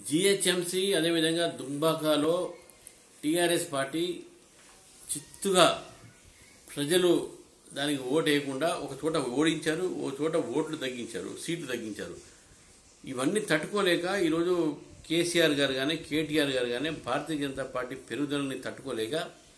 GHMC అదేవిధంగా దుంబాకాలో TRS party చిత్తుగా ప్రజలు దానికి ఓటు వేయకుండా ఒక చోట ఓడించారు ఒక చోట ఓట్లు తగ్గించారు సీట్లు తగ్గించారు ఇవన్నీ తట్టుకోలేక ఈరోజు కేసీఆర్ గారు కానీ కేటీఆర్ గారు కానీ భారతీయ జనతా పార్టీ పెరుగుదలని తట్టుకోలేక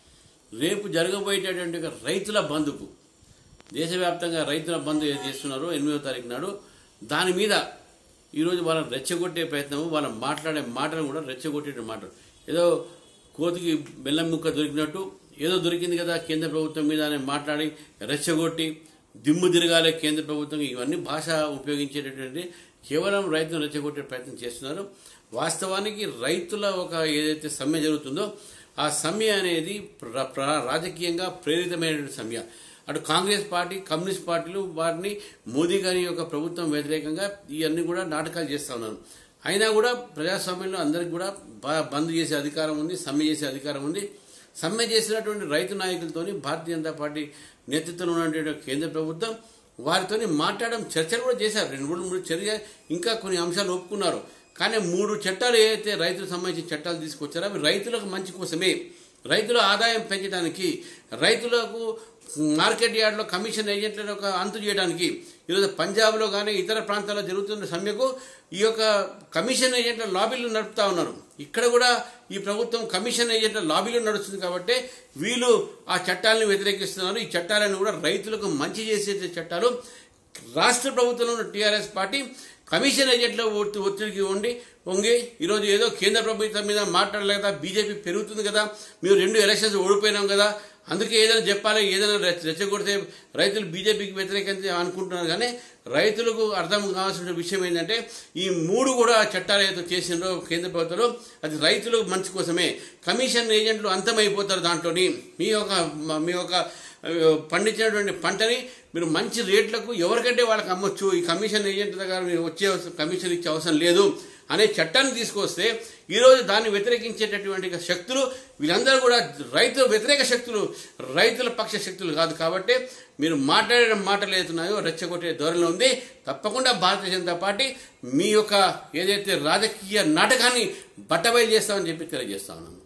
రేపు జరగబోయేటటువంటి ఒక రైతుల బంధుకు దేశవ్యాప్తంగా రైతుల బంధు ఏది చేస్తున్నారో ఎనిమిదో తారీఖు నాడు దాని మీద ఈరోజు వాళ్ళని రెచ్చగొట్టే ప్రయత్నం వాళ్ళ మాట్లాడే మాటలు కూడా రెచ్చగొట్టే మాటలు ఏదో కోతికి బెల్లం ముక్క దొరికినట్టు ఏదో దొరికింది కదా కేంద్ర ప్రభుత్వం మీద అని మాట్లాడి రెచ్చగొట్టి దిమ్ము తిరగాలి కేంద్ర ప్రభుత్వం ఇవన్నీ భాష ఉపయోగించేటటువంటి కేవలం రైతులను రెచ్చగొట్టే ప్రయత్నం చేస్తున్నారు వాస్తవానికి రైతుల ఒక ఏదైతే సమ్మె జరుగుతుందో ఆ సమ్మె అనేది ప్ర- ప్ర- రాజకీయంగా ప్రేరితమైనటువంటి సమ్మె అటు కాంగ్రెస్ పార్టీ కమ్యూనిస్ట్ పార్టీలు వారిని మోదీ గారి యొక్క ప్రభుత్వం వ్యతిరేకంగా ఇవన్నీ కూడా నాటకాలు చేస్తా ఉన్నారు అయినా కూడా ప్రజాస్వామ్యంలో అందరికి కూడా బ- బంద్ చేసే అధికారం ఉంది సమ్మె చేసే అధికారం ఉంది సమ్మె చేసినటువంటి రైతు నాయకులతోని భారతీయ జనతా పార్టీ నేతృత్వంలో ఉన్నటువంటి కేంద్ర ప్రభుత్వం వారితోని మాట్లాడడం చర్చలు కూడా చేశారు రెండు మూడు మూడు చర్య ఇంకా కొన్ని అంశాలు ఒప్పుకున్నారు కానీ మూడు చట్టాలు ఏదైతే రైతులకు సంబంధించిన చట్టాలు తీసుకొచ్చారో అవి రైతులకు మంచి కోసమే రైతుల ఆదాయం పెంచడానికి రైతులకు మార్కెట్ యార్డ్లో కమిషన్ ఏజెంట్లను ఒక అంతు చేయడానికి ఈరోజు పంజాబ్లో కానీ ఇతర ప్రాంతాల్లో జరుగుతున్న సమ్మెకు ఈ యొక్క కమిషన్ ఏజెంట్ల లాబీలు నడుపుతా ఉన్నారు ఇక్కడ కూడా ఈ ప్రభుత్వం కమిషన్ ఏజెంట్ల లాబీలు నడుస్తుంది కాబట్టి వీళ్ళు ఆ చట్టాలను వ్యతిరేకిస్తున్నారు ఈ చట్టాలను కూడా రైతులకు మంచి చేసే చట్టాలు రాష్ట్ర ప్రభుత్వంలో ఉన్న టీఆర్ఎస్ పార్టీ కమిషన్ ఏజెంట్ల ఒత్తి- ఒత్తిడికి ఉండి వంగి ఈరోజు ఏదో కేంద్ర ప్రభుత్వం మీద మాట్లాడలేక బీజేపీ పెరుగుతుంది కదా మేము రెండు ఎలక్షన్స్ ఓడిపోయినాం కదా అందుకే ఏదైనా చెప్పాలి ఏదైనా రెచ్చ- రెచ్చగొడితే రైతులు బీజేపీకి వ్యతిరేకంగా అనుకుంటున్నారు కానీ రైతులకు అర్థం కావాల్సిన విషయం ఏంటంటే ఈ మూడు కూడా చట్టాలు ఏదైతే చేసిండ్రో కేంద్ర ప్రభుత్వంలో అది రైతులకు మంచి కోసమే కమిషన్ ఏజెంట్లు అంతమైపోతారు దాంట్లోని మీ యొక్క మీ యొక్క ఆ, పండించినటువంటి పంటని మీరు మంచి రేట్లకు ఎవరికంటే వాళ్ళకి అమ్మొచ్చు ఈ కమిషన్ ఏజెంట్ దగ్గర మీరు వచ్చే అవసరం- కమిషన్ ఇచ్చే అవసరం లేదు అనే చట్టాన్ని తీసుకొస్తే ఈరోజు దాన్ని వ్యతిరేకించేటటువంటి శక్తులు వీళ్ళందరూ కూడా రైతు వ్యతిరేక శక్తులు రైతుల పక్ష శక్తులు కాదు కాబట్టి మీరు మాట్లాడే మాటలు ఏతున్నాయో రెచ్చగొట్టే ధోరణిలో ఉంది తప్పకుండా భారతీయ జనతా పార్టీ మీ యొక్క ఏదైతే రాజకీయ నాటకాన్ని బట్టబయలు చేస్తామని చెప్పి తెలియజేస్తా ఉన్నాను